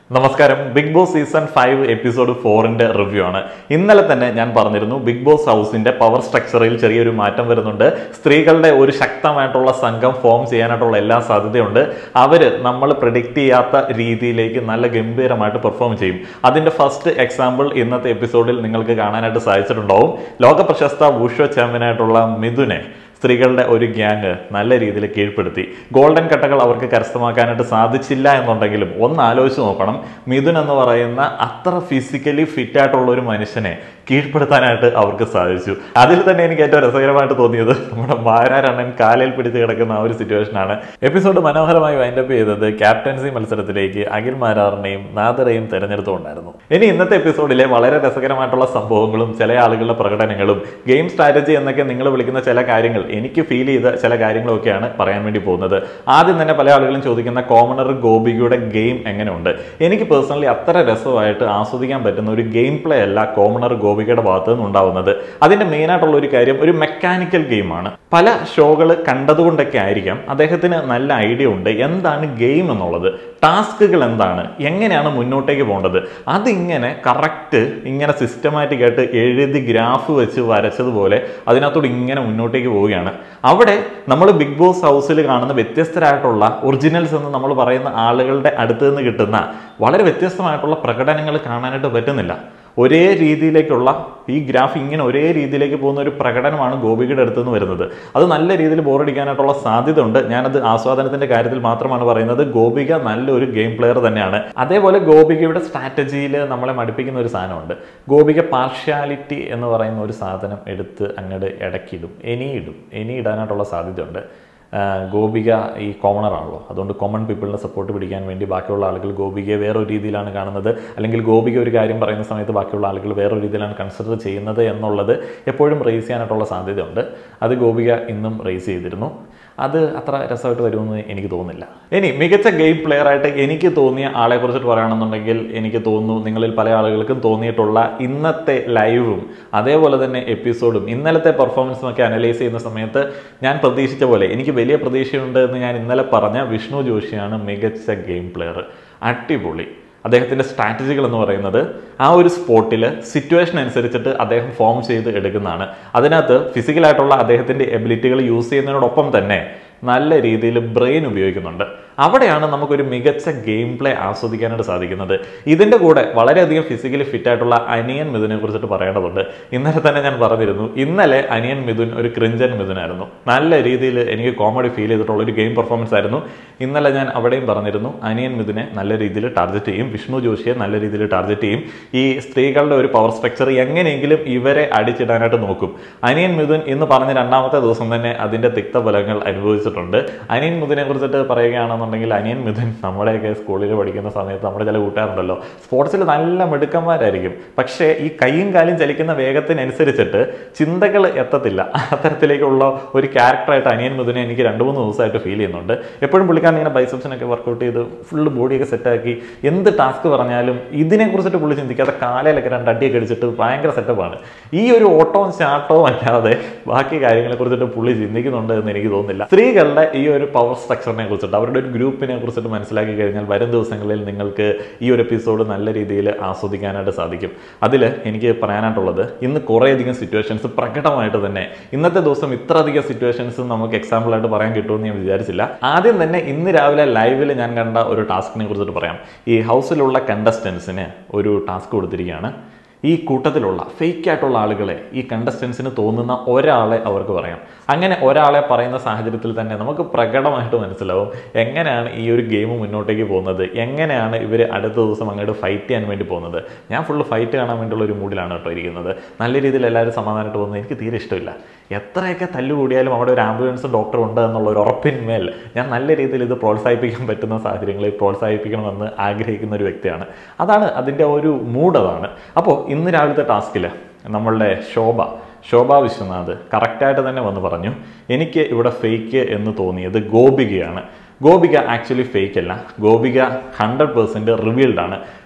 നമസ്കാരം Bigg Boss season five episode ഫോറിന്റെ review ആണ് ഇന്നലെ തന്നെ ഞാൻ പറഞ്ഞിരുന്നു ബിഗ് ബോസ് ഹൗസിന്റെ പവർ സ്ട്രക്ചറിൽ ചെറിയൊരു മാറ്റം വരുന്നുണ്ട് സ്ത്രീകളുടെ ഒരു ശക്തമായിട്ടുള്ള സംഘം ഫോം ചെയ്യാനായിട്ടുള്ള എല്ലാ സാധ്യതയുണ്ട് അവര് നമ്മൾ പ്രഡിക്റ്റ് ചെയ്യാത്ത രീതിയിലേക്ക് നല്ല ഗംഭീരമായിട്ട് പെർഫോം ചെയ്യും അതിന്റെ ഫസ്റ്റ് എക്സാമ്പിൾ ഇന്നത്തെ എപ്പിസോഡിൽ നിങ്ങൾക്ക് കാണാനായിട്ട് സാധിച്ചിട്ടുണ്ടാവും ലോക പ്രശസ്ത വുഷോ ചാമ്പ്യനായിട്ടുള്ള മിഥുനെ സ്ത്രീകളുടെ ഒരു ഗ്യാങ് നല്ല രീതിയിൽ കീഴ്പ്പെടുത്തി ഗോൾഡൻ കട്ടകൾ അവർക്ക് കരസ്ഥമാക്കാനായിട്ട് സാധിച്ചില്ല എന്നുണ്ടെങ്കിലും ഒന്ന് ആലോചിച്ച് നോക്കണം മിഥുൻ എന്ന് പറയുന്ന അത്ര ഫിസിക്കലി ഫിറ്റ് ആയിട്ടുള്ള ഒരു മനുഷ്യനെ കീഴ്പ്പെടുത്താനായിട്ട് അവർക്ക് സാധിച്ചു അതിൽ തന്നെ എനിക്ക് ഏറ്റവും രസകരമായിട്ട് തോന്നിയത് നമ്മുടെ മാരാരണ്ണൻ കാലിൽ പിടിച്ച് കിടക്കുന്ന ആ ഒരു സിറ്റുവേഷനാണ് എപ്പിസോഡ് മനോഹരമായി വൈൻഡപ്പ് ചെയ്തത് ക്യാപ്റ്റൻസി മത്സരത്തിലേക്ക് അഖിൽ മാരാറിനെയും നാദറയും തെരഞ്ഞെടുത്തുകൊണ്ടായിരുന്നു ഇനി ഇന്നത്തെ എപ്പിസോഡിലെ വളരെ രസകരമായിട്ടുള്ള സംഭവങ്ങളും ചില ആളുകളുടെ പ്രകടനങ്ങളും ഗെയിം സ്ട്രാറ്റജി എന്നൊക്കെ നിങ്ങൾ വിളിക്കുന്ന ചില കാര്യങ്ങൾ എനിക്ക് ഫീൽ ചെയ്ത ചില കാര്യങ്ങളൊക്കെയാണ് പറയാൻ വേണ്ടി പോകുന്നത് ആദ്യം തന്നെ പല ആളുകളും ചോദിക്കുന്ന കോമണർ ഗോപികയുടെ ഗെയിം എങ്ങനെയുണ്ട് എനിക്ക് പേഴ്സണലി അത്ര രസമായിട്ട് ആസ്വദിക്കാൻ പറ്റുന്ന ഒരു ഗെയിം പ്ലേ അല്ല കോമണർ ഗോപികയുടെ ഭാഗത്ത് നിന്ന് ഉണ്ടാവുന്നത് അതിന്റെ മെയിൻ ആയിട്ടുള്ള ഒരു കാര്യം ഒരു മെക്കാനിക്കൽ ഗെയിമാണ് പല ഷോകൾ കണ്ടതുകൊണ്ടൊക്കെ ആയിരിക്കാം അദ്ദേഹത്തിന് നല്ല ഐഡിയ ഉണ്ട് എന്താണ് ഗെയിം എന്നുള്ളത് ടാസ്കുകൾ എന്താണ് എങ്ങനെയാണ് മുന്നോട്ടേക്ക് പോകേണ്ടത് അതിങ്ങനെ കറക്റ്റ് ഇങ്ങനെ സിസ്റ്റമാറ്റിക് ആയിട്ട് എഴുതി ഗ്രാഫ് വെച്ച് വരച്ചതുപോലെ അതിനകത്തോട് ഇങ്ങനെ മുന്നോട്ടേക്ക് പോവുകയാണ് അവിടെ നമ്മൾ ബിഗ് ബോസ് ഹൗസിൽ കാണുന്ന വ്യത്യസ്തരായിട്ടുള്ള ഒറിജിനൽസ് എന്ന് നമ്മൾ പറയുന്ന ആളുകളുടെ അടുത്ത് നിന്ന് കിട്ടുന്ന വളരെ വ്യത്യസ്തമായിട്ടുള്ള പ്രകടനങ്ങൾ കാണാനായിട്ട് പറ്റുന്നില്ല ഒരേ രീതിയിലേക്കുള്ള ഈ ഗ്രാഫ് ഇങ്ങനെ ഒരേ രീതിയിലേക്ക് പോകുന്ന ഒരു പ്രകടനമാണ് ഗോപികയുടെ അടുത്ത് നിന്ന് വരുന്നത് അത് നല്ല രീതിയിൽ ബോറടിക്കാനായിട്ടുള്ള സാധ്യത ഉണ്ട് ഞാനത് ആസ്വാദനത്തിന്റെ കാര്യത്തിൽ മാത്രമാണ് പറയുന്നത് ഗോപിക നല്ലൊരു ഗെയിം പ്ലെയർ തന്നെയാണ് അതേപോലെ ഗോപികയുടെ സ്ട്രാറ്റജിയിൽ നമ്മളെ മടുപ്പിക്കുന്ന ഒരു സാധനമുണ്ട് ഗോപിക പാർഷ്യാലിറ്റി എന്ന് പറയുന്ന ഒരു സാധനം എടുത്ത് അങ്ങോട്ട് ഇടയ്ക്കിടും ഇനിയിടും ഇനി ഇടാനായിട്ടുള്ള സാധ്യതയുണ്ട് ആ, ഗോപിക ഈ കോമണർ ആണല്ലോ അതുകൊണ്ട് കോമൺ പീപ്പിളിനെ സപ്പോർട്ട് പിടിക്കാൻ വേണ്ടി ബാക്കിയുള്ള ആളുകൾ ഗോപികയെ വേറൊരു രീതിയിലാണ് കാണുന്നത് അല്ലെങ്കിൽ ഗോപിക ഒരു കാര്യം പറയുന്ന സമയത്ത് ബാക്കിയുള്ള ആളുകൾ വേറൊരു രീതിയിലാണ് കൺസിഡർ ചെയ്യുന്നത് എന്നുള്ളത് എപ്പോഴും റേസ് ചെയ്യാനായിട്ടുള്ള സാധ്യതയുണ്ട് അത് ഗോപിക ഇന്നും റേസ് ചെയ്തിരുന്നു അത് അത്ര രസമായിട്ട് വരുമെന്ന് എനിക്ക് തോന്നുന്നില്ല ഇനി മികച്ച ഗെയിം പ്ലെയർ ആയിട്ട് എനിക്ക് തോന്നിയ ആളെ കുറിച്ചിട്ട് പറയുകയാണെന്നുണ്ടെങ്കിൽ എനിക്ക് തോന്നുന്നു നിങ്ങളിൽ പല ആളുകൾക്കും തോന്നിയിട്ടുള്ള ഇന്നത്തെ ലൈവും അതേപോലെ തന്നെ എപ്പിസോഡും ഇന്നലത്തെ പെർഫോമൻസും ഒക്കെ അനലൈസ് ചെയ്യുന്ന സമയത്ത് ഞാൻ പ്രതീക്ഷിച്ച പോലെ എനിക്ക് വലിയ പ്രതീക്ഷയുണ്ട് എന്ന് ഞാൻ ഇന്നലെ പറഞ്ഞ വിഷ്ണു ജോഷിയാണ് മികച്ച ഗെയിം പ്ലെയർ അടിപൊളി അദ്ദേഹത്തിൻ്റെ സ്ട്രാറ്റജികൾ എന്ന് പറയുന്നത് ആ ഒരു സ്പോട്ടിൽ സിറ്റുവേഷൻ അനുസരിച്ചിട്ട് അദ്ദേഹം ഫോം ചെയ്ത് എടുക്കുന്നതാണ് അതിനകത്ത് ഫിസിക്കലായിട്ടുള്ള അദ്ദേഹത്തിൻ്റെ എബിലിറ്റികൾ യൂസ് ചെയ്യുന്നതിനോടൊപ്പം തന്നെ നല്ല രീതിയിൽ ബ്രെയിൻ ഉപയോഗിക്കുന്നുണ്ട് അവിടെയാണ് നമുക്കൊരു മികച്ച ഗെയിം പ്ലേ ആസ്വദിക്കാനായിട്ട് സാധിക്കുന്നത് ഇതിൻ്റെ കൂടെ വളരെയധികം ഫിസിക്കലി ഫിറ്റ് ആയിട്ടുള്ള അനിയൻ മിഥുനെ കുറിച്ചിട്ട് പറയേണ്ടതുണ്ട് ഇന്നലെ തന്നെ ഞാൻ പറഞ്ഞിരുന്നു ഇന്നലെ അനിയൻ മിഥുൻ ഒരു ക്രിഞ്ചൻ മിഥുനായിരുന്നു നല്ല രീതിയിൽ എനിക്ക് കോമഡി ഫീൽ ചെയ്തിട്ടുള്ള ഒരു ഗെയിം പെർഫോമൻസ് ആയിരുന്നു ഇന്നലെ ഞാൻ അവിടെയും പറഞ്ഞിരുന്നു അനിയൻ മിഥുനെ നല്ല രീതിയിൽ ടാർഗറ്റ് ചെയ്യും വിഷ്ണു ജോഷിയെ നല്ല രീതിയിൽ ടാർഗറ്റ് ചെയ്യും ഈ സ്ത്രീകളുടെ ഒരു പവർ സ്ട്രക്ചർ എങ്ങനെയെങ്കിലും ഇവരെ അടിച്ചിടാനായിട്ട് നോക്കും അനിയൻ മിഥുൻ ഇന്ന് പറഞ്ഞ രണ്ടാമത്തെ ദിവസം തന്നെ അതിന്റെ തിക്തഫലങ്ങൾ അനുഭവിച്ചിട്ടുണ്ട് അനിയൻ മിഥുനെ കുറിച്ചിട്ട് പറയുകയാണെന്നുണ്ടെങ്കിൽ അനിയൻ മിഥുൻ നമ്മുടെയൊക്കെ സ്കൂളിൽ പഠിക്കുന്ന സമയത്ത് നമ്മുടെ ചില കൂട്ടുകാരുണ്ടല്ലോ സ്പോർട്സിൽ നല്ല മിടുക്കന്മാരായിരിക്കും പക്ഷേ ഈ കൈയും കാലും ചലിക്കുന്ന വേഗത്തിനനുസരിച്ചിട്ട് ചിന്തകൾ എത്തത്തില്ല അത്തരത്തിലേക്കുള്ള ഒരു ക്യാരക്ടറായിട്ട് അനിയൻ മിഥുനെ എനിക്ക് രണ്ട് മൂന്ന് ദിവസമായിട്ട് ഫീൽ ചെയ്യുന്നുണ്ട് എപ്പോഴും പുള്ളിക്കാരൻ ഇങ്ങനെ ബൈസപ്സിനൊക്കെ വർക്കൗട്ട് ചെയ്ത് ഫുള്ള് ബോഡിയൊക്കെ സെറ്റാക്കി എന്ത് ടാസ്ക് പറഞ്ഞാലും ഇതിനെ കുറിച്ചിട്ട് പുള്ളി ചിന്തിക്കാതെ കാലയിലൊക്കെ രണ്ട് അടിയൊക്കെ അടിച്ചിട്ട് ഭയങ്കര സെറ്റപ്പാണ് ഈ ഒരു ഓട്ടവും ചാട്ടവും അല്ലാതെ ബാക്കി കാര്യങ്ങളെ കുറിച്ചിട്ട് പുള്ളി ചിന്തിക്കുന്നുണ്ട് എന്ന് എനിക്ക് തോന്നുന്നില്ല സ്ത്രീകളുടെ ഈ ഒരു പവർ സ്ട്രക്ചറിനെ കുറിച്ചിട്ട് അവരുടെ ഒരു ഗ്രൂപ്പിനെ കുറിച്ചിട്ട് മനസ്സിലാക്കി കഴിഞ്ഞാൽ വരും ദിവസങ്ങളിൽ നിങ്ങൾക്ക് ഈ ഒരു എപ്പിസോഡ് നല്ല രീതിയിൽ ആസ്വദിക്കാനായിട്ട് സാധിക്കും അതിൽ എനിക്ക് പറയാനായിട്ടുള്ളത് ഇന്ന് കുറേയധികം സിറ്റുവേഷൻസ് പ്രകടമായിട്ട് തന്നെ ഇന്നത്തെ ദിവസം ഇത്രയധികം സിറ്റുവേഷൻസ് നമുക്ക് എക്സാമ്പിൾ ആയിട്ട് പറയാൻ കിട്ടുമെന്ന് ഞാൻ വിചാരിച്ചില്ല ആദ്യം തന്നെ ഇന്ന് രാവിലെ ലൈവിൽ ഞാൻ കണ്ട ഒരു ടാസ്കിനെ കുറിച്ചിട്ട് പറയാം ഈ ഹൗസിലുള്ള കണ്ടസ്റ്റൻസിന് ഒരു ടാസ്ക് കൊടുത്തിരിക്കുകയാണ് ഈ കൂട്ടത്തിലുള്ള ഫേക്ക് ആയിട്ടുള്ള ആളുകളെ ഈ കണ്ടസ്റ്റൻസിന് തോന്നുന്ന ഒരാളെ അവർക്ക് പറയാം അങ്ങനെ ഒരാളെ പറയുന്ന സാഹചര്യത്തിൽ തന്നെ നമുക്ക് പ്രകടമായിട്ട് മനസ്സിലാവും എങ്ങനെയാണ് ഈ ഒരു ഗെയിം മുന്നോട്ടേക്ക് പോകുന്നത് എങ്ങനെയാണ് ഇവർ അടുത്ത ദിവസം അങ്ങോട്ട് ഫൈറ്റ് ചെയ്യാൻ വേണ്ടി പോകുന്നത് ഞാൻ ഫുള്ള് ഫൈറ്റ് കാണാൻ വേണ്ടിയുള്ള ഒരു മൂഡിലാണ് കേട്ടോ ഇരിക്കുന്നത് നല്ല രീതിയിൽ എല്ലാവരും സമാധാനമായിട്ട് പോകുന്നത് എനിക്ക് തീരെ ഇഷ്ടമില്ല എത്രയൊക്കെ തല്ലുകൂടിയാലും അവിടെ ഒരു ആംബുലൻസ് ഡോക്ടർ ഉണ്ട് എന്നുള്ള ഒരു ഉറപ്പിന്മേൽ ഞാൻ നല്ല രീതിയിൽ ഇത് പ്രോത്സാഹിപ്പിക്കാൻ പറ്റുന്ന സാഹചര്യങ്ങളിൽ പ്രോത്സാഹിപ്പിക്കണമെന്ന് ആഗ്രഹിക്കുന്ന ഒരു വ്യക്തിയാണ് അതാണ് അതിൻ്റെ ഒരു മൂഡ് അതാണ് അപ്പോൾ ഇന്ന് രാവിലത്തെ ടാസ്കിൽ നമ്മളുടെ ശോഭ ശോഭ വിശ്വനാഥ് കറക്റ്റായിട്ട് തന്നെ വന്ന് പറഞ്ഞു എനിക്ക് ഇവിടെ ഫേക്ക് എന്ന് തോന്നിയത് ഗോപികയാണ് ഗോപിക ആക്ച്വലി ഫേക്ക് അല്ല ഗോപിക ഹൺഡ്രഡ് പെർസെൻറ്റ് റിവീൽഡ് ആണ്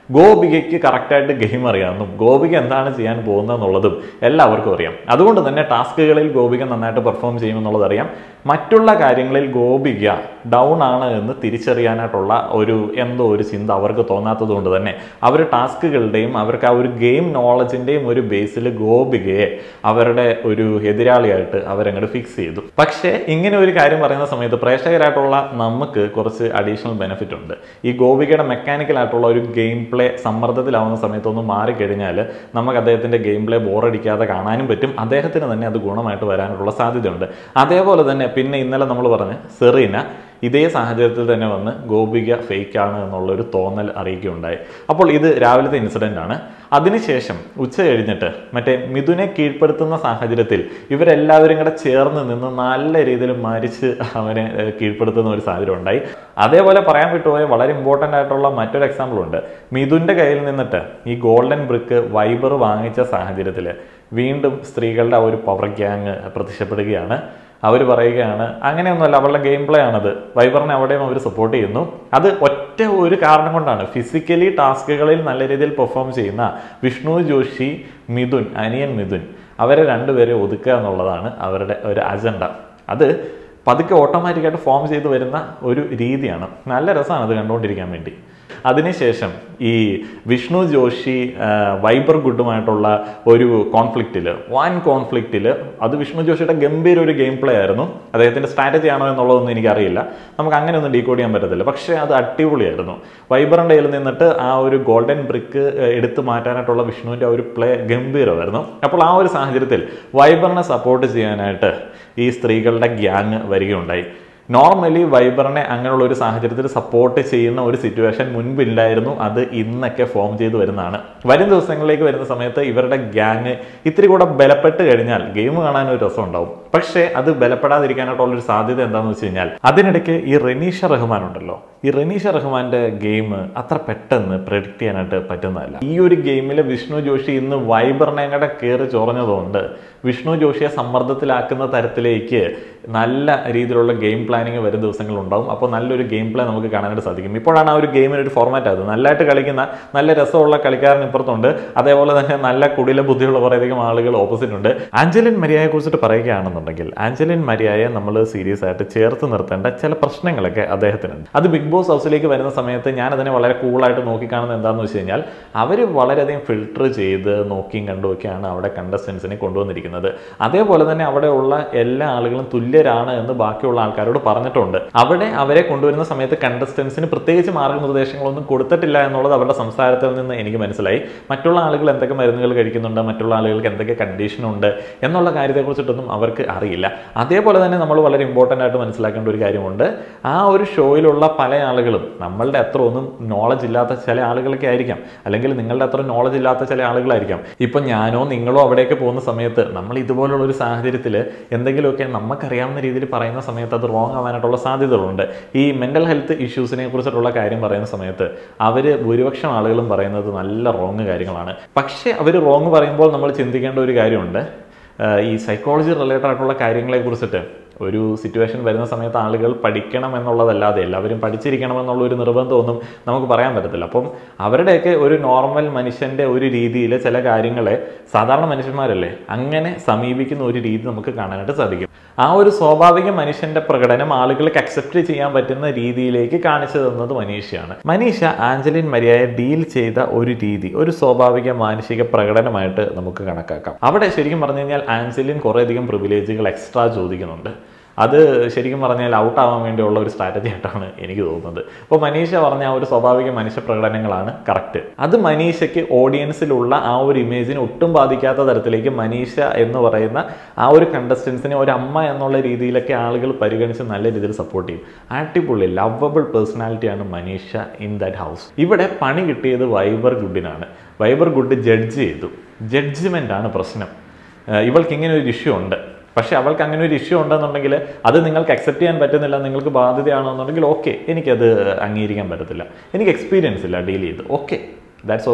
ഗോപികയ്ക്ക് കറക്റ്റായിട്ട് ഗെയിം അറിയാമെന്നും ഗോപിക എന്താണ് ചെയ്യാൻ പോകുന്നതെന്നുള്ളതും എല്ലാവർക്കും അറിയാം അതുകൊണ്ട് തന്നെ ടാസ്കുകളിൽ ഗോപിക നന്നായിട്ട് പെർഫോം ചെയ്യുമെന്നുള്ളത് അറിയാം മറ്റുള്ള കാര്യങ്ങളിൽ ഗോപിക ഡൗൺ ആണ് എന്ന് തിരിച്ചറിയാനായിട്ടുള്ള ഒരു എന്തോ ഒരു ചിന്ത അവർക്ക് തോന്നാത്തത് കൊണ്ട് തന്നെ അവർ ടാസ്കുകളുടെയും അവർക്ക് ആ ഒരു ഗെയിം നോളജിൻ്റെയും ഒരു ബേസിൽ ഗോപികയെ അവരുടെ ഒരു എതിരാളിയായിട്ട് അവരങ്ങോട്ട് ഫിക്സ് ചെയ്തു പക്ഷേ ഇങ്ങനെ ഒരു കാര്യം പറയുന്ന സമയത്ത് പ്രേക്ഷകരായിട്ടുള്ള നമുക്ക് കുറച്ച് അഡീഷണൽ ബെനിഫിറ്റ് ഉണ്ട് ഈ ഗോപികയുടെ മെക്കാനിക്കൽ ആയിട്ടുള്ള ഒരു ഗെയിം പ്ലേ സമ്മർദ്ദത്തിലാവുന്ന സമയത്ത് ഒന്ന് മാറിക്കഴിഞ്ഞാൽ നമുക്ക് അദ്ദേഹത്തിന്റെ ഗെയിം പ്ലേ ബോറടിക്കാതെ കാണാനും പറ്റും അദ്ദേഹത്തിന് തന്നെ അത് ഗുണമായിട്ട് വരാനുള്ള സാധ്യതയുണ്ട് അതേപോലെ തന്നെ പിന്നെ ഇന്നലെ നമ്മൾ പറഞ്ഞ സെറീന ഇതേ സാഹചര്യത്തിൽ തന്നെ വന്ന് ഗോപിക ഫേക്ക് ആണ് എന്നുള്ളൊരു തോന്നൽ അറിയിക്കുകയുണ്ടായി അപ്പോൾ ഇത് രാവിലത്തെ ഇൻസിഡൻ്റ് ആണ് അതിനുശേഷം ഉച്ച കഴിഞ്ഞിട്ട് മറ്റേ മിഥുനെ കീഴ്പ്പെടുത്തുന്ന സാഹചര്യത്തിൽ ഇവരെല്ലാവരും കൂടെ ചേർന്ന് നിന്ന് നല്ല രീതിയിൽ മരിച്ച് അവനെ ഏഹ്, കീഴ്പ്പെടുത്തുന്ന ഒരു സാഹചര്യം ഉണ്ടായി അതേപോലെ പറയാൻ വിട്ടുപോയ വളരെ ഇമ്പോർട്ടൻ്റ് ആയിട്ടുള്ള മറ്റൊരു എക്സാമ്പിൾ ഉണ്ട് മിഥുൻ്റെ കയ്യിൽ നിന്നിട്ട് ഈ ഗോൾഡൻ ബ്രിക്ക് വൈബർ വാങ്ങിച്ച സാഹചര്യത്തിൽ വീണ്ടും സ്ത്രീകളുടെ ആ ഒരു പവർ ഗ്യാങ് പ്രത്യക്ഷപ്പെടുകയാണ് അവർ പറയുകയാണ് അങ്ങനെയൊന്നുമല്ല അവളുടെ ഗെയിം പ്ലേ ആണത് വൈബറിനെ അവിടെയും അവർ സപ്പോർട്ട് ചെയ്യുന്നു അത് ഒറ്റ ഒരു കാരണം കൊണ്ടാണ് ഫിസിക്കലി ടാസ്കുകളിൽ നല്ല രീതിയിൽ പെർഫോം ചെയ്യുന്ന വിഷ്ണു ജോഷി മിഥുൻ അനിയൻ മിഥുൻ അവരെ രണ്ടുപേരെ ഒതുക്കുക എന്നുള്ളതാണ് അവരുടെ ഒരു അജണ്ട അത് പതുക്കെ ഓട്ടോമാറ്റിക്കായിട്ട് ഫോം ചെയ്ത് വരുന്ന ഒരു രീതിയാണ് നല്ല രസമാണ് അത് കണ്ടുകൊണ്ടിരിക്കാൻ വേണ്ടി അതിനുശേഷം ഈ വിഷ്ണു ജോഷി ആ, വൈബർ ഗുഡുമായിട്ടുള്ള ഒരു കോൺഫ്ലിക്റ്റിൽ വൻ കോൺഫ്ലിക്റ്റിൽ അത് വിഷ്ണു ജോഷിയുടെ ഗംഭീര ഒരു ഗെയിം പ്ലേ ആയിരുന്നു അദ്ദേഹത്തിൻ്റെ സ്ട്രാറ്റജി ആണോ എന്നുള്ളതൊന്നും എനിക്കറിയില്ല നമുക്ക് അങ്ങനെ ഒന്നും ഡീകോഡ് ചെയ്യാൻ പറ്റത്തില്ല പക്ഷേ അത് അടിപൊളിയായിരുന്നു വൈബറിൻ്റെ കയ്യിൽ നിന്നിട്ട് ആ ഒരു ഗോൾഡൻ ബ്രിക്ക് എടുത്തു മാറ്റാനായിട്ടുള്ള വിഷ്ണുവിൻ്റെ ആ ഒരു പ്ലേ ഗംഭീരമായിരുന്നു അപ്പോൾ ആ ഒരു സാഹചര്യത്തിൽ വൈബറിനെ സപ്പോർട്ട് ചെയ്യാനായിട്ട് ഈ സ്ത്രീകളുടെ ഗ്യാങ് വരികയുണ്ടായി നോർമലി വൈബറിനെ അങ്ങനെയുള്ള ഒരു സാഹചര്യത്തിൽ സപ്പോർട്ട് ചെയ്യുന്ന ഒരു സിറ്റുവേഷൻ മുൻപില്ലായിരുന്നു അത് ഇന്നൊക്കെ ഫോം ചെയ്തു വരുന്നതാണ് വരും ദിവസങ്ങളിലേക്ക് വരുന്ന സമയത്ത് ഇവരുടെ ഗ്യാങ് ഇത്തിരി കൂടെ ബലപ്പെട്ട് കഴിഞ്ഞാൽ ഗെയിം കാണാൻ ഒരു രസം ഉണ്ടാവും പക്ഷേ അത് ബലപ്പെടാതിരിക്കാനായിട്ടുള്ള ഒരു സാധ്യത എന്താണെന്ന് വെച്ച് കഴിഞ്ഞാൽ അതിനിടയ്ക്ക് ഈ റെനീഷ റഹ്മാൻ ഉണ്ടല്ലോ ഈ റെനീഷ റഹ്മാന്റെ ഗെയിം അത്ര പെട്ടെന്ന് പ്രെഡിക്റ്റ് ചെയ്യാനായിട്ട് പറ്റുന്നതല്ല ഈ ഒരു ഗെയിമിൽ വിഷ്ണു ജോഷി ഇന്ന് വൈബറിനെ കൂടെ കയറി ചൊറഞ്ഞതുകൊണ്ട് വിഷ്ണു ജോഷിയെ സമ്മർദ്ദത്തിലാക്കുന്ന തരത്തിലേക്ക് നല്ല രീതിയിലുള്ള ഗെയിം പ്ലാനിങ് വരും ദിവസങ്ങളുണ്ടാവും അപ്പോൾ നല്ലൊരു ഗെയിം പ്ലേ നമുക്ക് കാണാനായിട്ട് സാധിക്കും ഇപ്പോഴാണ് ആ ഒരു ഗെയിമിന് ഒരു ഫോർമാറ്റ് അത് നല്ലതായിട്ട് കളിക്കുന്ന നല്ല രസമുള്ള കളിക്കാരൻ ഇപ്പുറത്തുണ്ട് അതേപോലെ തന്നെ നല്ല കുടില ബുദ്ധിയുള്ള കുറേയധികം ആളുകൾ ഓപ്പോസിറ്റ് ഉണ്ട് ആഞ്ചലിൻ മരിയയെ കുറിച്ചിട്ട് പറയുകയാണെന്നുണ്ടെങ്കിൽ ആഞ്ചലിൻ മരിയയെ നമ്മൾ സീരിയസ് ആയിട്ട് ചേർത്ത് നിർത്തേണ്ട ചില പ്രശ്നങ്ങളൊക്കെ അദ്ദേഹത്തിനുണ്ട് അത് ബിഗ് ബോസ് ഹൗസിലേക്ക് വരുന്ന സമയത്ത് ഞാൻ അതിനെ വളരെ കൂളായിട്ട് നോക്കിക്കാണുന്നത് എന്താണെന്ന് വെച്ച് കഴിഞ്ഞാൽ അവർ വളരെയധികം ഫിൽട്ടർ ചെയ്ത് നോക്കിയും കണ്ടുമൊക്കെയാണ് അവിടെ കണ്ടസ്റ്റൻസിനെ കൊണ്ടുവന്നിരിക്കുന്നത് അതേപോലെ തന്നെ അവിടെയുള്ള എല്ലാ ആളുകളും തുല്യരാണ് എന്ന് ബാക്കിയുള്ള ആൾക്കാരോട് പറഞ്ഞിട്ടുണ്ട് അവിടെ അവരെ കൊണ്ടുവരുന്ന സമയത്ത് കണ്ടസ്റ്റൻസിന് പ്രത്യേകിച്ച് മാർഗ്ഗനിർദ്ദേശങ്ങളൊന്നും കൊടുത്തിട്ടില്ല എന്നുള്ളത് അവരുടെ സംസാരത്തിൽ നിന്ന് എനിക്ക് മനസ്സിലായി മറ്റുള്ള ആളുകൾ എന്തൊക്കെ മരുന്നുകൾ കഴിക്കുന്നുണ്ട് മറ്റുള്ള ആളുകൾക്ക് എന്തൊക്കെ കണ്ടീഷൻ ഉണ്ട് എന്നുള്ള കാര്യത്തെക്കുറിച്ചിട്ടൊന്നും അവർക്ക് അറിയില്ല അതേപോലെ തന്നെ നമ്മൾ വളരെ ഇമ്പോർട്ടൻ്റ് ആയിട്ട് മനസ്സിലാക്കേണ്ട ഒരു കാര്യമുണ്ട് ആ ഒരു ഷോയിലുള്ള പല ആളുകളും നമ്മളുടെ അത്ര ഒന്നും നോളജ് ഇല്ലാത്ത ചില ആളുകളൊക്കെ ആയിരിക്കാം അല്ലെങ്കിൽ നിങ്ങളുടെ അത്ര നോളജ് ഇല്ലാത്ത ചില ആളുകളായിരിക്കാം ഇപ്പം ഞാനോ നിങ്ങളോ അവിടെയൊക്കെ പോകുന്ന സമയത്ത് നമ്മൾ ഇതുപോലുള്ള ഒരു സാഹചര്യത്തിൽ എന്തെങ്കിലുമൊക്കെ നമുക്കറിയാവുന്ന രീതിയിൽ പറയുന്ന സമയത്ത് അത് റോങ് ആവാനായിട്ടുള്ള സാധ്യതകളുണ്ട് ഈ മെൻ്റൽ ഹെൽത്ത് ഇഷ്യൂസിനെ കുറിച്ചിട്ടുള്ള കാര്യം പറയുന്ന സമയത്ത് അവർ ഭൂരിപക്ഷം ആളുകളും പറയുന്നത് നല്ല റോങ് കാര്യങ്ങളാണ് പക്ഷേ അവർ റോങ് പറയുമ്പോൾ നമ്മൾ ചിന്തിക്കേണ്ട ഒരു കാര്യമുണ്ട് ആഹ് ഈ സൈക്കോളജി റിലേറ്റഡ് ആയിട്ടുള്ള കാര്യങ്ങളെ കുറിച്ചിട്ട് ഒരു സിറ്റുവേഷൻ വരുന്ന സമയത്ത് ആളുകൾ പഠിക്കണം എന്നുള്ളതല്ലാതെ എല്ലാവരും പഠിച്ചിരിക്കണം എന്നുള്ള ഒരു നിർബന്ധമൊന്നും നമുക്ക് പറയാൻ പറ്റത്തില്ല അപ്പം അവരുടെയൊക്കെ ഒരു നോർമൽ മനുഷ്യന്റെ ഒരു രീതിയിൽ ചില കാര്യങ്ങളെ സാധാരണ മനുഷ്യന്മാരല്ലേ അങ്ങനെ സമീപിക്കുന്ന ഒരു രീതി നമുക്ക് കാണാനായിട്ട് സാധിക്കും ആ ഒരു സ്വാഭാവിക മനുഷ്യന്റെ പ്രകടനം ആളുകൾക്ക് അക്സെപ്റ്റ് ചെയ്യാൻ പറ്റുന്ന രീതിയിലേക്ക് കാണിച്ചു തന്നത് മനീഷയാണ് മനീഷ ആഞ്ചലിൻ മരിയായെ ഡീൽ ചെയ്ത ഒരു രീതി ഒരു സ്വാഭാവിക മാനസിക പ്രകടനമായിട്ട് നമുക്ക് കണക്കാക്കാം അവിടെ ശരിക്കും പറഞ്ഞു കഴിഞ്ഞാൽ ആഞ്ചലിൻ കുറേയധികം പ്രിവിലേജുകൾ എക്സ്ട്രാ ചോദിക്കുന്നുണ്ട് അത് ശരിക്കും പറഞ്ഞാൽ ഔട്ട് ആവാൻ വേണ്ടിയുള്ള ഒരു സ്ട്രാറ്റജി ആയിട്ടാണ് എനിക്ക് തോന്നുന്നത് അപ്പോൾ മനീഷ പറഞ്ഞ ആ ഒരു സ്വാഭാവിക മനുഷ്യ പ്രകടനങ്ങളാണ് കറക്റ്റ് അത് മനീഷയ്ക്ക് ഓഡിയൻസിലുള്ള ആ ഒരു ഇമേജിനെ ഒട്ടും ബാധിക്കാത്ത തരത്തിലേക്ക് മനീഷ എന്ന് പറയുന്ന ആ ഒരു കണ്ടസ്റ്റൻസിനെ ഒരു അമ്മ എന്നുള്ള രീതിയിലൊക്കെ ആളുകൾ പരിഗണിച്ച് നല്ല രീതിയിൽ സപ്പോർട്ട് ചെയ്യും അടിപൊളി ലവബിൾ പേഴ്സണാലിറ്റിയാണ് മനീഷ ഇൻ ദാറ്റ് ഹൗസ് ഇവിടെ പണി കിട്ടിയത് വൈബർ ഗുഡിനാണ് വൈബർ ഗുഡ് ജഡ്ജ് ചെയ്തു ജഡ്ജ്മെൻ്റ് ആണ് പ്രശ്നം ഏഹ് ഇവൾക്ക് ഇങ്ങനെ ഒരു ഇഷ്യൂ ഉണ്ട് പക്ഷേ അവൾക്ക് അങ്ങനെ ഒരു ഇഷ്യൂ ഉണ്ടെന്നുണ്ടെങ്കിൽ അത് നിങ്ങൾക്ക് അക്സെപ്റ്റ് ചെയ്യാൻ പറ്റുന്നില്ല നിങ്ങൾക്ക് ബാധ്യതയാണെന്നുണ്ടെങ്കിൽ ഓക്കെ എനിക്കത് അംഗീകരിക്കാൻ പറ്റത്തില്ല എനിക്ക് എക്സ്പീരിയൻസ് ഇല്ല ഡീൽ ചെയ്ത് ഓക്കെ ദാറ്റ്സ് ഓക്കെ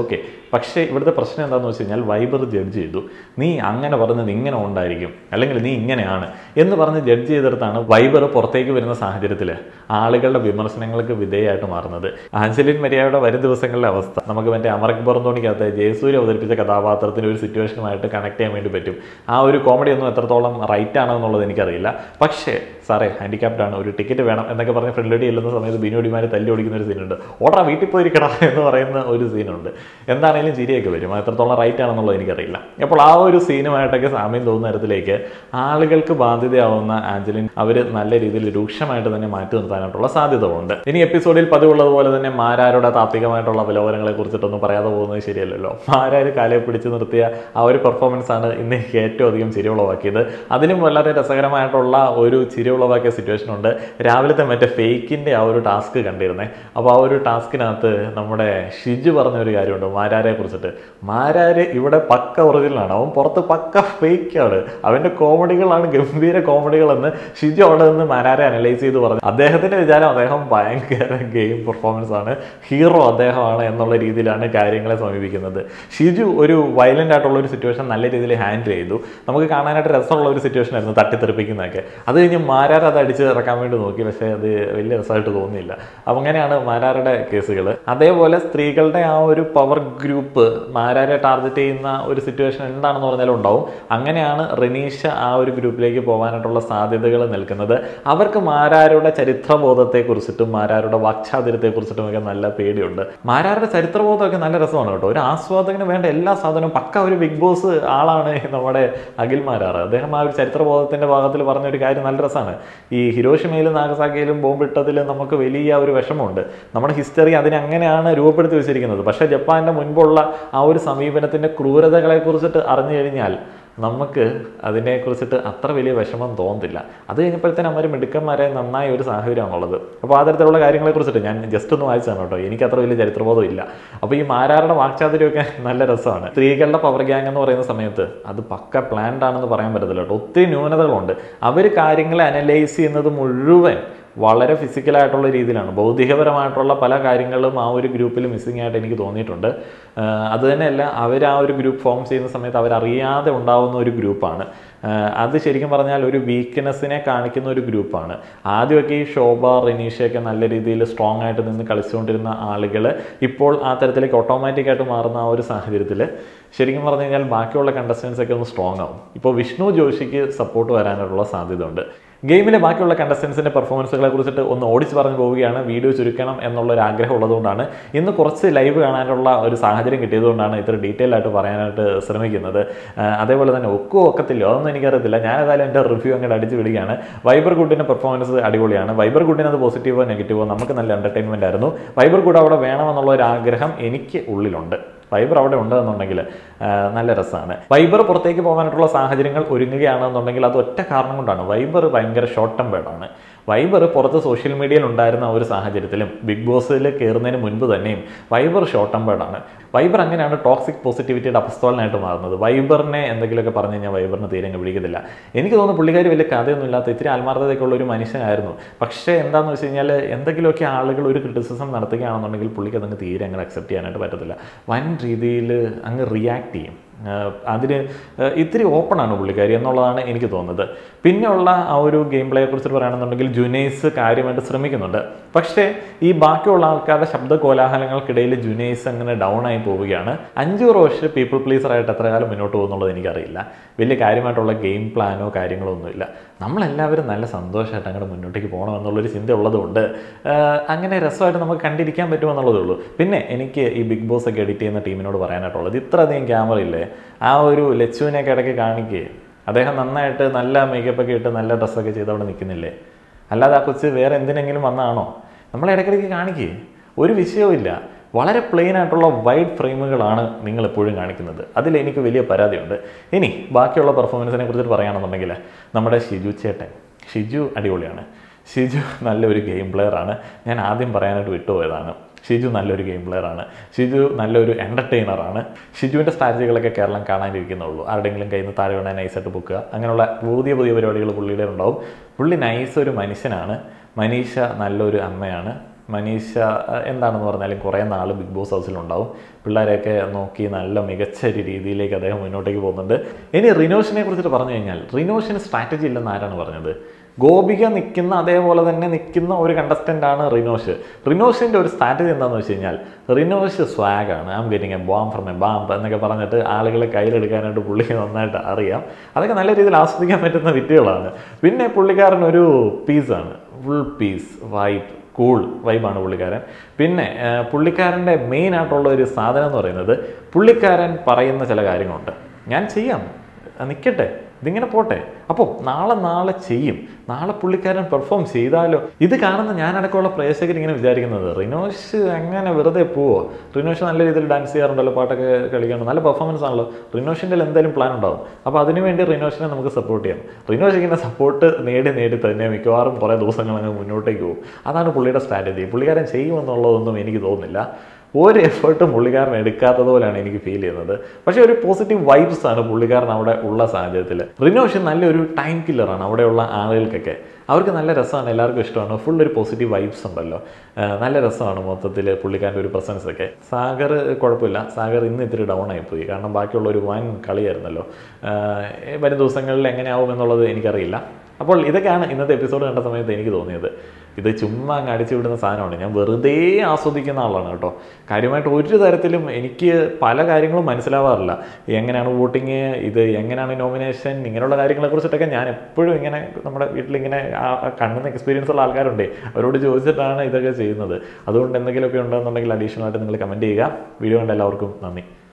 പക്ഷേ ഇവിടുത്തെ പ്രശ്നം എന്താണെന്ന് വെച്ച് കഴിഞ്ഞാൽ വൈബർ ജഡ്ജ് ചെയ്തു നീ അങ്ങനെ പറഞ്ഞത് ഇങ്ങനെ ഉണ്ടായിരിക്കും അല്ലെങ്കിൽ നീ ഇങ്ങനെയാണ് എന്ന് പറഞ്ഞ് ജഡ്ജ് ചെയ്തെടുത്താണ് വൈബർ പുറത്തേക്ക് വരുന്ന സാഹചര്യത്തിൽ ആളുകളുടെ വിമർശനങ്ങൾക്ക് വിധേയമായിട്ട് മാറുന്നത് ആഞ്ചലിൻ മരിയയുടെ വരും ദിവസങ്ങളിലെ അവസ്ഥ നമുക്ക് മറ്റേ അമറക് ബർന്തോണിക്കകത്ത് ജയസൂര്യ അവതരിപ്പിച്ച കഥാപാത്രത്തിന് ഒരു സിറ്റുവേഷനുമായിട്ട് കണക്ട് ചെയ്യാൻ വേണ്ടി പറ്റും ആ ഒരു കോമഡി ഒന്നും എത്രത്തോളം റൈറ്റ് ആണോ എന്നുള്ളത് എനിക്കറിയില്ല പക്ഷേ സാറേ ഹാൻഡിക്യാപ്ഡ് ആണ് ഒരു ടിക്കറ്റ് വേണം എന്നൊക്കെ പറഞ്ഞ് ഫ്രണ്ടിലോട്ട് ചെല്ലുന്ന സമയത്ത് ബിനോടിമാരെ തല്ലി ഓടിക്കുന്ന ഒരു സീനുണ്ട് ഓടാ വീട്ടിൽ പോയിരിക്കടാ എന്ന് പറയുന്ന ഒരു സീനുണ്ട് എന്താണെങ്കിലും ചിരിയൊക്കെ വരും അത് എത്രത്തോളം റൈറ്റ് ആണെന്നുള്ളത് എനിക്കറിയില്ല അപ്പോൾ ആ ഒരു സീനുമായിട്ടൊക്കെ സാമ്യം തോന്നുന്ന തരത്തിലേക്ക് ആളുകൾക്ക് ബാധ്യതയാവുന്ന ആഞ്ചലിൻ അവർ നല്ല രീതിയിൽ രൂക്ഷമായിട്ട് തന്നെ മാറ്റി നിർത്താനായിട്ടുള്ള സാധ്യത ഉണ്ട് ഇനി എപ്പിസോഡിൽ പതിവുള്ളതുപോലെ തന്നെ മാരാരുടെ താത്വികമായിട്ടുള്ള അവലോകനങ്ങളെ കുറിച്ചിട്ടൊന്നും പറയാതെ പോകുന്നത് ശരിയല്ലല്ലോ മാരാര് കാലെ പിടിച്ചു നിർത്തിയ ആ ഒരു പെർഫോമൻസ് ആണ് ഇന്ന് എനിക്ക് ഏറ്റവും അധികം ചിരി ഉളവാക്കിയത് അതിലും വളരെ രസകരമായിട്ടുള്ള ഒരു ചിരി ഉളവാക്കിയ സിറ്റുവേഷൻ ഉണ്ട് രാവിലത്തെ മറ്റേ ഫേക്കിന്റെ ആ ഒരു ടാസ്ക് കണ്ടിരുന്നേ അപ്പോൾ ആ ഒരു ടാസ്കിനകത്ത് നമ്മുടെ ഷിജു പറഞ്ഞ ഒരു കാര്യമുണ്ട് മാരാരെ കുറിച്ചിട്ട് മാരാര് ഇവിടെ പക്ക ഒറിജിനലാണ് അവൻ പുറത്ത് പക്ക ഫേക്കാണ് അവന്റെ കോമഡികളാണ് ഗംഭീര കോമഡികളെന്ന് ഷിജു അവിടെ നിന്ന് മാരാരെ അനലൈസ് ചെയ്ത് പറഞ്ഞു അദ്ദേഹത്തിന്റെ വിചാരം അദ്ദേഹം ഭയങ്കര ഗെയിം പെർഫോമൻസ് ആണ് ഹീറോ അദ്ദേഹമാണ് എന്നുള്ള രീതിയിലാണ് കാര്യങ്ങളെ സമീപിക്കുന്നത് ഷിജു ഒരു വയലന്റ് ആയിട്ടുള്ള ഒരു സിറ്റുവേഷൻ നല്ല രീതിയിൽ ഹാൻഡിൽ ചെയ്തു നമുക്ക് കാണാനായിട്ട് രസമുള്ള ഒരു സിറ്റുവേഷൻ ആയിരുന്നു തട്ടിത്തെറിപ്പിക്കുന്നതൊക്കെ അത് കഴിഞ്ഞ് മാരാർ അത് അടിച്ച് ഇറക്കാൻ വേണ്ടി നോക്കി പക്ഷേ അത് വലിയ രസമായിട്ട് തോന്നിയില്ല അപ്പം അങ്ങനെയാണ് മാരാരുടെ കേസുകൾ അതേപോലെ സ്ത്രീകളുടെ ആ ഒരു പവർ ഗ്രൂപ്പ് മാരാരെ ടാർഗറ്റ് ചെയ്യുന്ന ഒരു സിറ്റുവേഷൻ എന്താണെന്ന് പറഞ്ഞാലും ഉണ്ടാവും അങ്ങനെയാണ് റെനീഷ ആ ഒരു ഗ്രൂപ്പിലേക്ക് പോകാനായിട്ടുള്ള സാധ്യതകൾ നിൽക്കുന്നത് അവർക്ക് മാരാരുടെ ചരിത്രബോധത്തെ കുറിച്ചിട്ടും മാരാരുടെ വാക്ചാതുര്യത്തെ കുറിച്ചിട്ടും ഒക്കെ നല്ല പേടിയുണ്ട് മാരാരുടെ ചരിത്രബോധമൊക്കെ നല്ല രസമാണ് കേട്ടോ ഒരു ആസ്വാദകന് വേണ്ട എല്ലാ സാധനവും പക്ക ഒരു ബിഗ് ബോസ് ആളാണ് നമ്മുടെ അഖിൽ മാരാറ് അദ്ദേഹം ആ ഒരു ചരിത്രബോധത്തിന്റെ ഭാഗത്തിൽ പറഞ്ഞ ഒരു കാര്യം നല്ല രസമാണ് ഈ ഹിരോഷിമയിലും നാഗസാക്കിയിലും ബോംബിട്ടതിൽ നമുക്ക് വലിയ ഒരു വിഷമമുണ്ട് നമ്മുടെ ഹിസ്റ്ററി അതിനെ അങ്ങനെയാണ് രൂപപ്പെടുത്തി വെച്ചിരിക്കുന്നത് പക്ഷേ ജപ്പാന്റെ മുൻപുള്ള ആ ഒരു സമീപനത്തിന്റെ ക്രൂരതകളെ കുറിച്ചിട്ട് അറിഞ്ഞു കഴിഞ്ഞാൽ നമുക്ക് അതിനെക്കുറിച്ചിട്ട് അത്ര വലിയ വിഷമം തോന്നുന്നില്ല അത് കഴിഞ്ഞപ്പോഴത്തേനും അവർ മിടുക്കന്മാരെ നന്നായ ഒരു സാഹചര്യമാണുള്ളത് അപ്പോൾ ആ തരത്തിലുള്ള കാര്യങ്ങളെ കുറിച്ചിട്ട് ഞാൻ ജസ്റ്റ് ഒന്ന് വായിച്ചതാണ് കേട്ടോ എനിക്ക് അത്ര വലിയ ചരിത്രബോധം ഇല്ല അപ്പോൾ ഈ മാരാരുടെ വാക്ചാതുര്യമൊക്കെ നല്ല രസമാണ് സ്ത്രീകളുടെ പവർ ഗ്യാങ് എന്ന് പറയുന്ന സമയത്ത് അത് പക്ക പ്ലാൻഡ് ആണെന്ന് പറയാൻ പറ്റത്തില്ല കേട്ടോ ഒത്തിരി ന്യൂനതകളുണ്ട് അവർ കാര്യങ്ങളെ അനലൈസ് ചെയ്യുന്നത് മുഴുവൻ വളരെ ഫിസിക്കലായിട്ടുള്ള രീതിയിലാണ് ഭൗതികപരമായിട്ടുള്ള പല കാര്യങ്ങളും ആ ഒരു ഗ്രൂപ്പിൽ മിസ്സിംഗ് ആയിട്ട് എനിക്ക് തോന്നിയിട്ടുണ്ട് ആഹ് അത് തന്നെയല്ല അവർ ആ ഒരു ഗ്രൂപ്പ് ഫോം ചെയ്യുന്ന സമയത്ത് അവരറിയാതെ ഉണ്ടാവുന്ന ഒരു ഗ്രൂപ്പാണ് ആഹ് അത് ശരിക്കും പറഞ്ഞാൽ ഒരു വീക്ക്നെസ്സിനെ കാണിക്കുന്ന ഒരു ഗ്രൂപ്പാണ് ആദ്യമൊക്കെ ഈ ശോഭ റെനീഷയൊക്കെ നല്ല രീതിയിൽ സ്ട്രോങ് ആയിട്ട് നിന്ന് കളിച്ചുകൊണ്ടിരുന്ന ആളുകൾ ഇപ്പോൾ ആ തരത്തിലേക്ക് ഓട്ടോമാറ്റിക് ആയിട്ട് മാറുന്ന ആ ഒരു സാഹചര്യത്തിൽ ശരിക്കും പറഞ്ഞു കഴിഞ്ഞാൽ ബാക്കിയുള്ള കണ്ടസ്റ്റൻസ് ഒക്കെ ഒന്ന് സ്ട്രോങ് ആവും ഇപ്പോൾ വിഷ്ണു ജോഷിക്ക് സപ്പോർട്ട് വരാനുള്ള സാധ്യത ഉണ്ട് ഗെയിമിലെ ബാക്കിയുള്ള കണ്ടസ്റ്റൻസിന്റെ പെർഫോമൻസുകളെ കുറിച്ചിട്ട് ഒന്ന് ഓടിച്ച് പറഞ്ഞു പോവുകയാണ് വീഡിയോ ചുരുക്കണം എന്നുള്ള ഒരു ആഗ്രഹം ഉള്ളതുകൊണ്ടാണ് ഇന്ന് കുറച്ച് ലൈവ് കാണാനുള്ള ഒരു സാഹചര്യം കിട്ടിയതുകൊണ്ടാണ് ഇത്ര ഡീറ്റെയിൽ ആയിട്ട് പറയാനായിട്ട് ശ്രമിക്കുന്നത് ആ, അതേപോലെ തന്നെ ഒക്കോ ഒക്കത്തില്ലോ അതൊന്നും എനിക്കറിയത്തില്ല ഞാൻ ഏതായാലും എൻ്റെ റിവ്യൂ അങ്ങോട്ട് അടിച്ച് വിടുകയാണ് വൈബർ ഗുഡിൻ്റെ പെർഫോമൻസ് അടിപൊളിയാണ് വൈബർ ഗുഡിന് അത് പോസിറ്റീവോ നെഗറ്റീവോ നമുക്ക് നല്ല എൻ്റർടൈൻമെൻ്റ് ആയിരുന്നു വൈബർ ഗുഡ് അവിടെ വേണമെന്നുള്ള ഒരു ആഗ്രഹം എനിക്ക് ഉള്ളിലുണ്ട് വൈബർ അവിടെ ഉണ്ടെന്നുണ്ടെങ്കിൽ ആ, നല്ല രസമാണ് വൈബർ പുറത്തേക്ക് പോകാനായിട്ടുള്ള സാഹചര്യങ്ങൾ ഒരുങ്ങുകയാണെന്നുണ്ടെങ്കിൽ അത് ഒറ്റ കാരണം കൊണ്ടാണ് വൈബർ ഭയങ്കര ഷോർട്ട് ടെമ്പേർഡാണ് വൈബർ പുറത്ത് സോഷ്യൽ മീഡിയയിൽ ഉണ്ടായിരുന്ന ആ ഒരു സാഹചര്യത്തിലും ബിഗ് ബോസിൽ കയറുന്നതിന് മുൻപ് തന്നെയും വൈബർ ഷോർട്ട് ടെമ്പേർഡാണ് വൈബർ അങ്ങനെയാണ് ടോക്സിക് പോസിറ്റിവിറ്റിയുടെ അപസ്തോലനായിട്ട് മാറുന്നത് വൈബറിനെ എന്തെങ്കിലുമൊക്കെ പറഞ്ഞു കഴിഞ്ഞാൽ വൈബറിന് തീരെ അങ്ങ് പിടിക്കത്തില്ല എനിക്ക് തോന്നുന്നു പുള്ളിക്കാരി വലിയ കഥയൊന്നും ഇല്ലാത്ത ഇത്തിരി ആത്മാർത്ഥതയൊക്കെയുള്ള ഒരു മനുഷ്യനായിരുന്നു പക്ഷേ എന്താണെന്ന് വെച്ച് കഴിഞ്ഞാൽ എന്തെങ്കിലുമൊക്കെ ആളുകൾ ഒരു ക്രിറ്റിസിസം നടത്തുകയാണെന്നുണ്ടെങ്കിൽ പുള്ളിക്ക് അതങ്ങ് തീരെ അങ്ങനെ അക്സെപ്റ്റ് ചെയ്യാനായിട്ട് പറ്റത്തില്ല വൻ രീതിയിൽ അങ്ങ് റിയാക്ട് ചെയ്യും ആഹ് അതിന് ആഹ് ഇത്തിരി ഓപ്പൺ ആണ് പുള്ളിക്കാരി എന്നുള്ളതാണ് എനിക്ക് തോന്നുന്നത് പിന്നെയുള്ള ആ ഒരു ഗെയിം പ്ലേയെ കുറിച്ച് പറയുകയാണെന്നുണ്ടെങ്കിൽ ജുനൈസ് കാര്യമായിട്ട് ശ്രമിക്കുന്നുണ്ട് പക്ഷേ ഈ ബാക്കിയുള്ള ആൾക്കാരുടെ ശബ്ദ കോലാഹലങ്ങൾക്കിടയിൽ ജുനൈസ് അങ്ങനെ ഡൗൺ ആയി പോവുകയാണ് അഞ്ചു പ്രാവശ്യം പീപ്പിൾ പ്ലീസർ ആയിട്ട് എത്ര കാലം മുന്നോട്ട് പോകുന്നുള്ളത് എനിക്കറിയില്ല വലിയ കാര്യമായിട്ടുള്ള ഗെയിം പ്ലാനോ കാര്യങ്ങളോ ഒന്നുമില്ല നമ്മളെല്ലാവരും നല്ല സന്തോഷമായിട്ട് അങ്ങോട്ട് മുന്നോട്ടേക്ക് പോകണം എന്നുള്ളൊരു ചിന്ത ഉള്ളതുകൊണ്ട് ആഹ് അങ്ങനെ രസമായിട്ട് നമുക്ക് കണ്ടിരിക്കാൻ പറ്റുമെന്നുള്ളതേ ഉള്ളൂ പിന്നെ എനിക്ക് ഈ ബിഗ് ബോസ് ഒക്കെ എഡിറ്റ് ചെയ്യുന്ന ടീമിനോട് പറയാനായിട്ടുള്ളത് ഇത്രയധികം ക്യാമറ ഇല്ലേ ആ ഒരു ലച്ചുവിനെയൊക്കെ ഇടയ്ക്ക് കാണിക്കേ അദ്ദേഹം നന്നായിട്ട് നല്ല മേക്കപ്പ് ഒക്കെ ഇട്ട് നല്ല ഡ്രസ്സൊക്കെ ചെയ്ത് അവിടെ നിൽക്കുന്നില്ലേ അല്ലാതെ ആ കൊച്ച് വേറെ എന്തിനെങ്കിലും വന്നാണോ നമ്മളെ ഇടയ്ക്കിടയ്ക്ക് കാണിക്കേ ഒരു വിഷയവുമില്ല വളരെ പ്ലെയിൻ ആയിട്ടുള്ള വൈഡ് ഫ്രെയിമുകളാണ് നിങ്ങൾ എപ്പോഴും കാണിക്കുന്നത് അതിൽ എനിക്ക് വലിയ പരാതിയുണ്ട് ഇനി ബാക്കിയുള്ള പെർഫോമൻസിനെ കുറിച്ചിട്ട് പറയുകയാണെന്നുണ്ടെങ്കിൽ നമ്മുടെ ഷിജു ചേട്ടൻ ഷിജു അടിപൊളിയാണ് ഷിജു നല്ലൊരു ഗെയിം പ്ലെയർ ആണ് ഞാൻ ആദ്യം പറയാനായിട്ട് വിട്ടുപോയതാണ് ഷിജു നല്ലൊരു ഗെയിം പ്ലെയർ ആണ് ഷിജു നല്ലൊരു എൻ്റർടൈനർ ആണ് ഷിജുവിൻ്റെ സ്ട്രാറ്റജികളൊക്കെ കേരളം കാണാനിരിക്കുന്നുള്ളൂ ആരുടെങ്കിലും കയ്യിൽ നിന്ന് താഴെ വീണാൽ നൈസായിട്ട് പൊക്കുക അങ്ങനെയുള്ള പുതിയ പുതിയ പരിപാടികൾ പുള്ളിയുടെ ഉണ്ടാവും പുള്ളി നൈസ് ഒരു മനുഷ്യനാണ് മനീഷ നല്ലൊരു അമ്മയാണ് മനീഷ അഹ് എന്താണെന്ന് പറഞ്ഞാലും കുറേ നാൾ ബിഗ് ബോസ് ഹൗസിലുണ്ടാവും പിള്ളേരെയൊക്കെ നോക്കി നല്ല മികച്ച ഒരു രീതിയിലേക്ക് അദ്ദേഹം മുന്നോട്ടേക്ക് പോകുന്നുണ്ട് ഇനി റിനോഷിനെ കുറിച്ചിട്ട് പറഞ്ഞു കഴിഞ്ഞാൽ റിനോഷിന് സ്ട്രാറ്റജി ഇല്ലെന്ന് ആരാണ് പറഞ്ഞത് ഗോപിക നിൽക്കുന്ന അതേപോലെ തന്നെ നിൽക്കുന്ന ഒരു കണ്ടസ്റ്റൻ്റ് ആണ് റിനോഷ് റിനോഷിൻ്റെ ഒരു സ്ട്രാറ്റജി എന്താണെന്ന് വെച്ച് കഴിഞ്ഞാൽ റിനോഷ് സ്വാഗാണ് I'm getting a bomb from a bomb എന്നൊക്കെ പറഞ്ഞിട്ട് ആളുകളെ കയ്യിലെടുക്കാനായിട്ട് പുള്ളിക്ക് നന്നായിട്ട് അറിയാം അതൊക്കെ നല്ല രീതിയിൽ ആസ്വദിക്കാൻ പറ്റുന്ന വിദ്യകളാണ് പിന്നെ പുള്ളിക്കാരൻ ഒരു പീസാണ് ഫുൾ പീസ് വൈബ് കൂൾ വൈബാണ് പുള്ളിക്കാരൻ പിന്നെ ആ, പുള്ളിക്കാരൻ്റെ മെയിൻ ആയിട്ടുള്ള ഒരു സാധനം എന്ന് പറയുന്നത് പുള്ളിക്കാരൻ പറയുന്ന ചില കാര്യങ്ങളുണ്ട് ഞാൻ ചെയ്യാം നിൽക്കട്ടെ ഇതിങ്ങനെ പോട്ടെ അപ്പോൾ നാളെ നാളെ ചെയ്യും നാളെ പുള്ളിക്കാരൻ പെർഫോം ചെയ്താലോ ഇത് കാണുന്ന ഞാനടക്കമുള്ള പ്രേക്ഷകർ ഇങ്ങനെ വിചാരിക്കുന്നത് റിനോഷ് അങ്ങനെ വെറുതെ പോവോ റിനോഷ് നല്ല രീതിയിൽ ഡാൻസ് ചെയ്യാറുണ്ടല്ലോ പാട്ടൊക്കെ കളിക്കാറുണ്ട് നല്ല പെർഫോമൻസ് ആണല്ലോ റിനോഷിൻ്റെ എന്തായാലും പ്ലാൻ ഉണ്ടാവും അപ്പോൾ അതിനുവേണ്ടി റിനോഷിനെ നമുക്ക് സപ്പോർട്ട് ചെയ്യാം റിനോഷ് ഇങ്ങനെ സപ്പോർട്ട് നേടി നേടി തന്നെ മിക്കവാറും കുറേ ദിവസങ്ങൾ അങ്ങ് മുന്നോട്ടേക്ക് പോകും അതാണ് പുള്ളിയുടെ സ്ട്രാറ്റജി പുള്ളിക്കാരൻ ചെയ്യുമെന്നുള്ളതൊന്നും എനിക്ക് തോന്നുന്നില്ല ഒരു എഫേർട്ടും പുള്ളിക്കാരൻ എടുക്കാത്തത് പോലെയാണ് എനിക്ക് ഫീൽ ചെയ്യുന്നത് പക്ഷേ ഒരു പോസിറ്റീവ് വൈബ്സ് ആണ് പുള്ളിക്കാരൻ അവിടെ ഉള്ള സാഹചര്യത്തിൽ റിനോഷൻ നല്ലൊരു ടൈം കില്ലറാണ് അവിടെയുള്ള ആളുകൾക്കൊക്കെ അവർക്ക് നല്ല രസമാണ് എല്ലാവർക്കും ഇഷ്ടമാണ് ഫുൾ ഒരു പോസിറ്റീവ് വൈബ്സ് ഉണ്ടല്ലോ ആ, നല്ല രസമാണ് മൊത്തത്തിൽ പുള്ളിക്കാരൻ്റെ ഒരു പ്രസൻസ് ഒക്കെ സാഗർ കുഴപ്പമില്ല സാഗർ ഇന്ന് ഇത്തിരി ഡൗൺ ആയിപ്പോയി കാരണം ബാക്കിയുള്ള ഒരു വൻ കളിയായിരുന്നല്ലോ ആ, വരും ദിവസങ്ങളിൽ എങ്ങനെയാവും എന്നുള്ളത് എനിക്കറിയില്ല അപ്പോൾ ഇതൊക്കെയാണ് ഇന്നത്തെ എപ്പിസോഡ് കണ്ട സമയത്ത് എനിക്ക് തോന്നിയത് ഇത് ചുമ്മാ അങ്ങ് അടിച്ചു വിടുന്ന സാധനമാണ് ഞാൻ വെറുതെ ആസ്വദിക്കുന്ന ആളാണ് കേട്ടോ കാര്യമായിട്ട് ഒരു തരത്തിലും എനിക്ക് പല കാര്യങ്ങളും മനസ്സിലാവാറില്ല എങ്ങനെയാണ് വോട്ടിങ് ഇത് എങ്ങനെയാണ് നോമിനേഷൻ ഇങ്ങനെയുള്ള കാര്യങ്ങളെ കുറിച്ചിട്ടൊക്കെ ഞാൻ എപ്പോഴും ഇങ്ങനെ നമ്മുടെ വീട്ടിലിങ്ങനെ കണ്ണുന്ന എക്സ്പീരിയൻസ് ഉള്ള ആൾക്കാരുണ്ടേ അവരോട് ചോദിച്ചിട്ടാണ് ഇതൊക്കെ ചെയ്യുന്നത് അതുകൊണ്ട് എന്തെങ്കിലുമൊക്കെ ഉണ്ടെന്നുണ്ടെങ്കിൽ അഡീഷണൽ ആയിട്ട് നിങ്ങൾ കമൻറ്റ് ചെയ്യുക വീഡിയോ കണ്ട എല്ലാവർക്കും നന്ദി